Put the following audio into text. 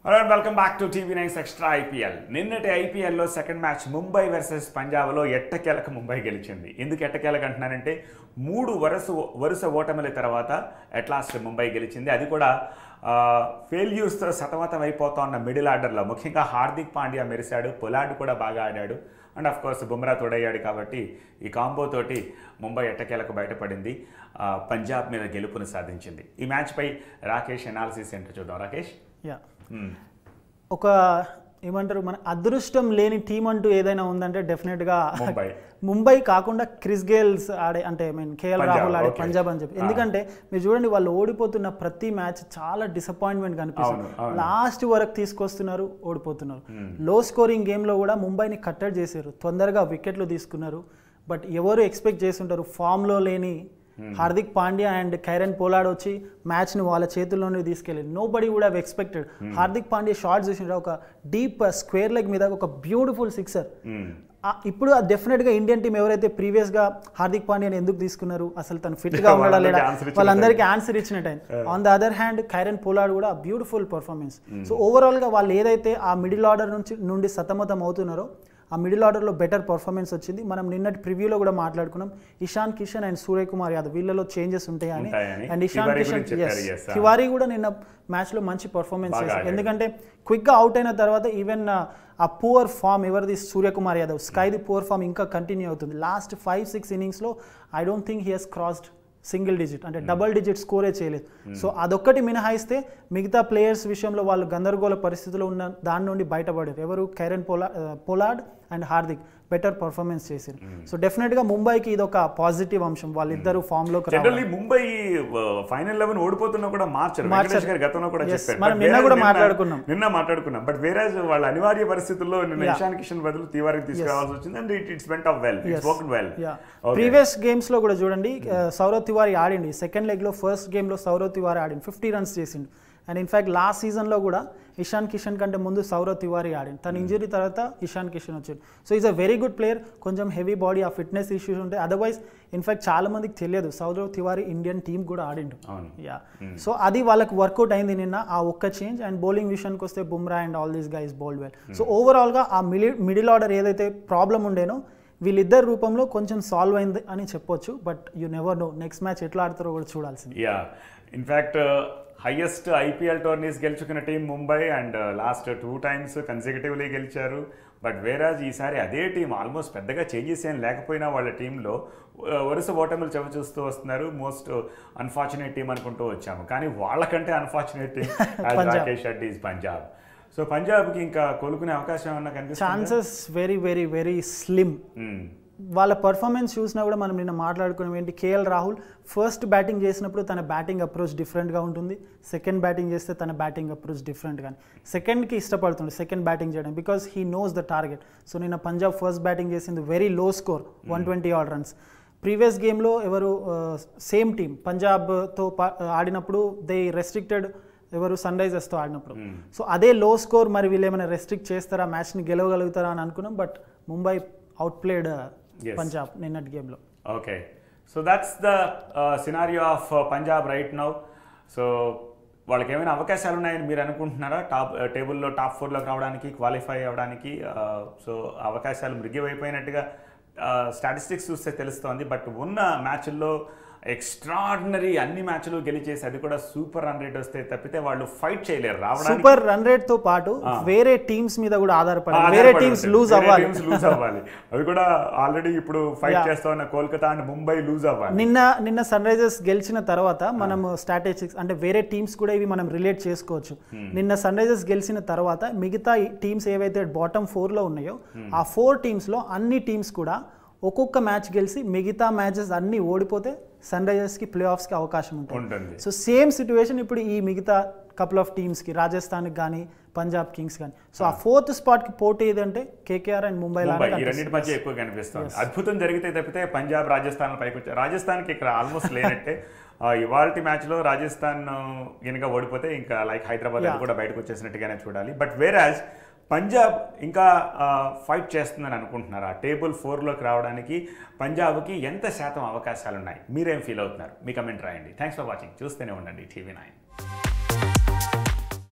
Alright, welcome back to TV nine's extra IPL నిన్నటి ఐపీఎల్లో second match Mumbai versus పంజాబ్లో ఎట్టకేలకు ముంబై గెలిచింది ఎందుకు ఎట్టకేలకు అంటున్నానంటే మూడు వరుస వరుస ఓటమిల తర్వాత అట్లాస్ట్ ముంబై గెలిచింది అది కూడా ఫెయిల్యూర్స్తో సతమతం అయిపోతా ఉన్న మిడిల్ ఆర్డర్లో ముఖ్యంగా హార్దిక్ పాండ్యా మెరిశాడు పొలాడ్ కూడా బాగా ఆడాడు అండ్ ఆఫ్ కోర్స్ బుమ్రా తోడయ్యాడు కాబట్టి ఈ కాంబో తోటి ముంబై ఎట్టకేలకు బయటపడింది ఆ, పంజాబ్ మీద గెలుపును సాధించింది ఈ మ్యాచ్పై రాకేష్ ఎనాలిసిస్ ఏంటో చూద్దాం రాకేష్ యా మ్మ్. ఒక ఏమంటారు మన అదృష్టం లేని టీం అంటూ ఏదైనా ఉందంటే డెఫినెట్గా ముంబై. ముంబై కాకుండా క్రిస్ గేల్స్ ఆడే అంటే I mean KL Punjab, Rahul ఆడే okay. పంజాబ్ అని చెప్పి ఆ. ఎందుకంటే మీరు చూడండి వాళ్ళు ఓడిపోతున్న ప్రతి మ్యాచ్ చాలా డిసప్పాయింట్మెంట్ అవును, కనిపిస్తుంది అవును. లాస్ట్ వరకు తీసుకొస్తున్నారు ఓడిపోతున్నారు లో స్కోరింగ్ గేమ్లో కూడా ముంబైని కట్టడి చేశారు తొందరగా వికెట్లు తీసుకున్నారు బట్ ఎవరు ఎక్స్పెక్ట్ చేస్తుంటారు ఫామ్లో లేని Hardik Pandya and Kieron Pollard వచ్చి మ్యాచ్ని వాళ్ళ చేతుల్లోనే తీసుకెళ్ళి nobody would have expected Hardik Pandya shot చూసిన ఒక డీప్ స్క్వేర్ లెగ్ మీద ఒక బ్యూటిఫుల్ సిక్సర్ మ్మ్. ఇప్పుడు డెఫినెట్గా ఇండియన్ టీం ఎవరైతే ప్రీవియస్గా హార్దిక్ పాండ్యాని ఎందుకు తీసుకున్నారు అసలు తను ఫిట్గా ఉన్నాడా వాళ్ళందరికీ లేడా answer ఇచ్చినట్టు. వాళ్ళందరికీ ఆన్సర్ ఇచ్చినట్టు on the other hand Kieron Pollard కూడా బ్యూటిఫుల్ పర్ఫార్మెన్స్ సో ఓవరాల్గా వాళ్ళు ఏదైతే ఆ మిడిల్ ఆర్డర్ నుంచి నుండి సతమతం అవుతున్నారో ఆ మిడిల్ ఆర్డర్లో బెటర్ పర్ఫార్మెన్స్ వచ్చింది మనం నిన్నటి ప్రివ్యూలో కూడా మాట్లాడుకున్నాం ఇషాన్ కిషన్ అండ్ సూర్యకుమార్ యాదవ్ వీళ్ళలో చేంజెస్ ఉంటాయని ఉంటాయని. అండ్ ఇషాన్ తివారీ కిషన్ గురించి చెప్పారు, yes, yes. తివారీ కూడా నిన్న మ్యాచ్లో మంచి పర్ఫార్మెన్స్ బాగా చేశారు ఆడాడు. ఎందుకంటే క్విక్గా అవుట్ అయిన తర్వాత ఈవెన్ ఆ పూర్ ఫామ్ ఎవరిది సూర్యకుమార్ యాదవ్ స్కైది పూర్ ఫామ్ ఇంకా కంటిన్యూ అవుతుంది లాస్ట్ ఫైవ్ సిక్స్ ఇన్నింగ్స్లో I don't think he he's crossed single digit అంటే డబల్ డిజిట్ స్కోరే చేయలేదు సో అదొక్కటి మినహాయిస్తే మిగతా ప్లేయర్స్ విషయంలో వాళ్ళు గందరగోళ పరిస్థితిలో ఉన్న దాని నుండి బయటపడారు ఎవరు కైరన్ పోలా Pollard and Hardik better performance చేశారు సో డెఫినెట్గా ముంబైకి ఇది ఒక పాజిటివ్ అంశం వాళ్ళిద్దరూ ఫామ్లోకి రావడం జనరల్లీ ముంబై ఫైనల్ లెవెన్ ఓడిపోతున్నా కూడా మార్చరు మార్చరు. వెంకటేష్ గారు గతంలో కూడా Yes, చెప్పారు మనం But నిన్న whereas కూడా మాట్లాడుకున్నాం. నిన్న మాట్లాడుకున్నాం బట్ వేరే వాళ్ళ అనివార్య పరిస్థితుల్లో నిన్న Yeah. ఇషాన్ కిషన్ బదులు తివారికి తీసుకురావాల్సి వచ్చింది and it it's went off well it's work well previous games లో కూడా చూడండి uh, సౌరవ్ తివారీ ఆడింది సెకండ్ లెగ్ లో ఫస్ట్ గేమ్ లో సౌరవ్ తివారీ ఆడింది ఫిఫ్టీ రన్స్ చేసిండు అండ్ ఇన్ఫాక్ట్ లాస్ట్ సీజన్ లో కూడా ఇషాన్ కిషన్ కంటే ముందు సౌరవ్ తివారీ ఆడింది తన ఇంజరీ తర్వాత ఇషాన్ కిషన్ వచ్చాడు so is a very good player కొంచెం హెవీ బాడీ ఆ ఫిట్నెస్ ఇష్యూస్ ఉంటాయి అదర్వైజ్ ఇన్ఫాక్ట్ చాలా మందికి తెలియదు సౌరవ్ తివారీ ఇండియన్ టీం కూడా ఆడిండు అవును. యా సో అది వాళ్ళకి వర్కౌట్ అయింది నిన్న ఆ ఒక్క చేంజ్ అండ్ బౌలింగ్ విషయానికి వస్తే Bumrah and all these guys bowled well so ఓవరాల్గా ఆ మిడిల్ మిడిల్ ఆర్డర్ ఏదైతే ప్రాబ్లం ఉండేనో వీళ్ళిద్దరి రూపంలో కొంచెం సాల్వ్ అయింది అని చెప్పొచ్చు but you never know next match ఎట్లా ఆడతారో కూడా చూడాల్సింది yeah in fact highest IPL tourneys గెలుచుకున్న team Mumbai and last two times consecutively గెలిచారు బట్ వేరాజ్ ఈసారి అదే టీం ఆల్మోస్ట్ పెద్దగా చేంజెస్ ఏం లేకపోయినా వాళ్ళ టీంలో వరుస ఓటములు చవి చూస్తూ వస్తున్నారు మోస్ట్ అన్ఫార్చునేట్ టీం అనుకుంటూ వచ్చాము కానీ వాళ్ళకంటే unfortunate team Punjab. Rakesh Reddy is Punjab so పంజాబ్కి ఇంకా కోలుకునే అవకాశం ఏమన్నా కనిపిస్తుంది chances very very very slim వాళ్ళ పర్ఫార్మెన్స్ చూసినా కూడా మనం నిన్న మాట్లాడుకున్నాం ఏంటి కేఎల్ రాహుల్ ఫస్ట్ బ్యాటింగ్ చేసినప్పుడు తన బ్యాటింగ్ అప్రోచ్ డిఫరెంట్గా ఉంటుంది సెకండ్ బ్యాటింగ్ చేస్తే తన బ్యాటింగ్ అప్రోచ్ డిఫరెంట్ కానీ సెకండ్కి ఇష్టపడుతుంది సెకండ్ బ్యాటింగ్ చేయడం because he knows the target so నిన్న పంజాబ్ ఫస్ట్ బ్యాటింగ్ చేసింది very low score one twenty all runs previous గేమ్లో ఎవరు సేమ్ టీం పంజాబ్తో ఆడినప్పుడు దే రెస్ట్రిక్టెడ్ ఎవరు సన్ రైజర్స్తో ఆడినప్పుడు సో అదే లో స్కోర్ మరి వీళ్ళు ఏమైనా రెస్ట్రిక్ట్ చేస్తారా మ్యాచ్ని గెలవగలుగుతారా అని అనుకున్నాం but Mumbai outplayed Yes. Punjab నిన్నటి గేమ్లో okay so that's the scenario of Punjab right now so వాళ్ళకి ఏమైనా అవకాశాలు ఉన్నాయని మీరు అనుకుంటున్నారా టాప్ టేబుల్లో టాప్ ఫోర్లోకి రావడానికి క్వాలిఫై అవ్వడానికి సో అవకాశాలు మృగ్యమైపోయినట్టుగా స్టాటిస్టిక్స్ చూస్తే తెలుస్తోంది బట్ ఉన్న మ్యాచ్ల్లో ఎక్స్ట్రాడినరీ అన్ని మ్యాచ్లు గెలిచేసి అది కూడా సూపర్ రన్ రేట్ వస్తే తప్పితే వాళ్ళు ఫైట్ చేయలేరు రావడానికి సూపర్ రన్ రేట్ తో పాటు వేరే టీమ్స్ మీద కూడా ఆధారపడి వేరే టీమ్స్ లూజ్ అవ్వాలి లూజ్ అవ్వాలి అవి కూడా ఆల్రెడీ ఇప్పుడు ఫైట్ Yeah. చేస్తా ఉన్న కోల్కతా అండ్ ముంబై లూజ్ అవ్వాలి నిన్న నిన్న సన్ రైజర్స్ గెలిచిన తర్వాత మనం స్టాటిస్టిక్స్ అంటే వేరే టీమ్స్ కూడా ఇవి మనం రిలేట్ చేసుకోవచ్చు నిన్న సన్ రైజర్స్ గెలిచిన తర్వాత మిగతా టీమ్స్ ఏవైతే బాటమ్ ఫోర్లో ఉన్నాయో ఆ ఫోర్ టీమ్స్లో అన్ని టీమ్స్ కూడా ఒక్కొక్క మ్యాచ్ గెలిచి మిగతా మ్యాచెస్ అన్ని ఓడిపోతే సన్ రైజర్స్కి ప్లే ఆఫ్స్కి అవకాశం ఉంటుంది ఉంటుంది సో సేమ్ సిచ్యువేషన్ ఇప్పుడు ఈ మిగతా కపుల్ ఆఫ్ టీమ్స్కి రాజస్థాన్కి కానీ పంజాబ్ కింగ్స్ కానీ సో ఆ ఫోర్త్ స్పాట్కి పోటీ ఏదంటే కేకేఆర్ అండ్ ముంబై ముంబై లాగా ఈ రెండింటి మధ్య ఎక్కువ కనిపిస్తుంది అద్భుతం జరిగితే తప్పితే పంజాబ్ రాజస్థాన్ పైకి వచ్చారు రాజస్థాన్కి ఇక్కడ ఆల్మోస్ట్ లేనట్టే ఇవాళ మ్యాచ్లో రాజస్థాన్ కనుక ఓడిపోతే ఇంకా లైక్ హైదరాబాద్ అది Yeah. కూడా బయటకు వచ్చేసినట్టుగానే చూడాలి బట్ వేరాజ్ పంజాబ్ ఇంకా ఫైట్ చేస్తుందని అనుకుంటున్నారా టేబుల్ ఫోర్లోకి రావడానికి పంజాబ్కి ఎంత శాతం అవకాశాలు ఉన్నాయి మీరేం ఫీల్ అవుతున్నారు మీ కమెంట్ రాయండి థ్యాంక్స్ ఫర్ వాచింగ్ చూస్తూనే ఉండండి టీవీ నైన్